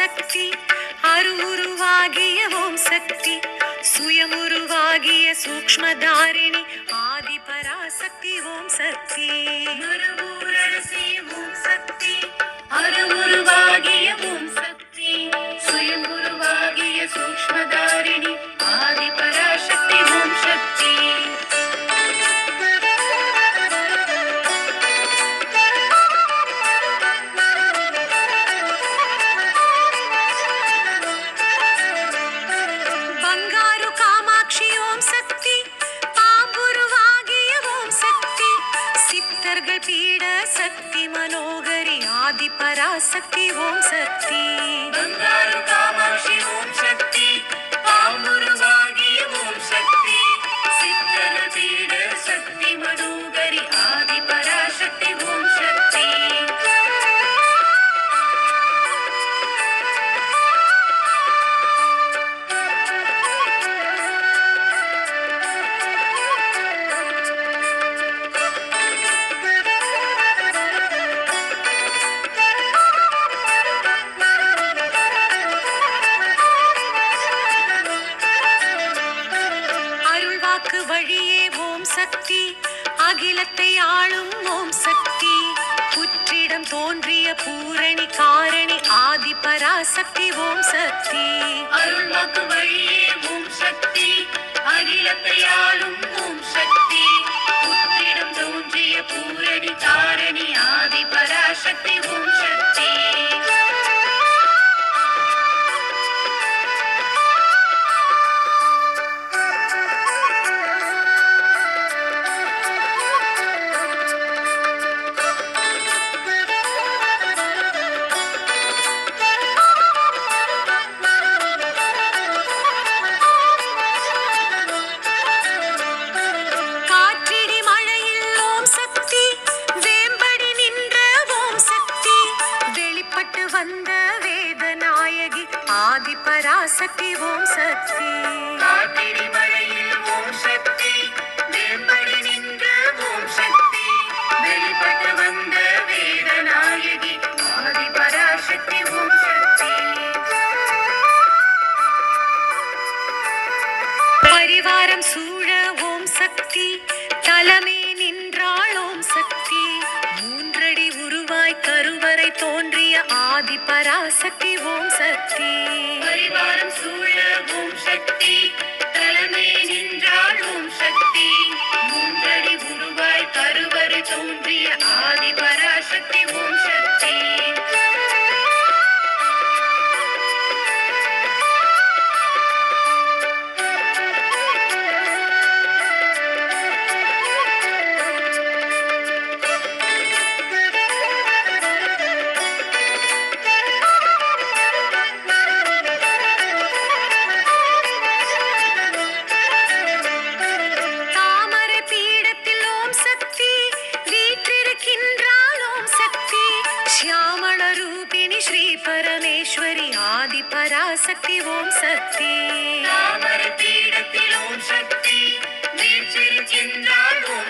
சக்தி அருவுருவாகிய ஓம் சக்தி சுயமுருவாகிய சூக்ஷ்மதாரிணி ஆதி பராசக்தி ஓம் சக்தி மரபூரரசி ஓம் சக்தி அருவுருவாகிய ஓம் சக்தி சுயமுருவாகிய சூக்ஷ்மதாரிணி ஆதி பராசக்தி ஓம் சக்தி ಬಂಗಾರು ಕಾಮಾಕ್ಷಿ ಓಂ சக்தி பாம்புருவாகிய ஓம் சக்தி சித்தர்கள் பீட சக்தி மனோகரி ஆதி பராசக்தி ஓம் சக்தி ಬಂಗಾರು ಕಾಮಾಕ್ಷಿ ಓಂ ಶಕ್ತಿ ಪಾಂಬುರುವಾಗಿಯ ಓಂ ಶಕ್ತಿ ಸಿದ್ಧರ ಪೀಡ ಶಕ್ತಿ ಮನೋಗರಿ ಆದಿ ಪರಾಶಕ್ತಿ ಓಂ ಶಕ್ತಿ அருள்வாக்கு வழியே ஓம் சக்தி அகிலத்தை ஆளும் ஓம் சக்தி புற்றிடம் தோன்றிய பூரணி காரணி ஆதி பராசக்தி ஓம் சக்தி அருள்வாக்கு வழியே ஓம் சக்தி அகிலத்தை ஆளும் ஓம் சக்தி புத்திடம் தோன்றிய பூரணி காரணி ஆதி பராசக்தி ஓம் சக்தி காற்றிடி மழையில் ஓம் சக்தி வேம்படி நின்ற ஓம் சக்தி வெளிப்பட்டு வந்த வேதநாயகி ஆதி பராசக்தி ஓம் சக்தி காட்டிடி மழையில் ஓம் சக்தி வேம்படி நின்ற ஓம் சக்தி வெளிப்பட்டு வந்த வேதநாயகி ஆதி பராசக்தி ஓம் சக்தி பரிவாரம் சூழ ஓம் சக்தி தலைமே நின்றாள் ஓம் சக்தி மூன்றடி உருவாய் கருவறை தோன்றிய ஆதி பராசக்தி ஓம் சக்தி பரிவாரம் சூழ ஓம் சக்தி தலைமை நின்றாள் ஓம் சக்தி மூன்றடி உருவாய் கருவறை தோன்றிய ஆதி பராசக்தி ஓம் சக்தி தாமரை பீடத்தில் ஓம் சக்தி வீற்றிருக்கின்றாள் ஓம் சக்தி சியாமள ரூபிணி ஸ்ரீ பரமேஸ்வரி ஆதி பராசக்தி ஓம் சக்தி தாமரை பீடத்தில் ஓம் சக்தி வீற்றிருக்கின்றாள் ஓம்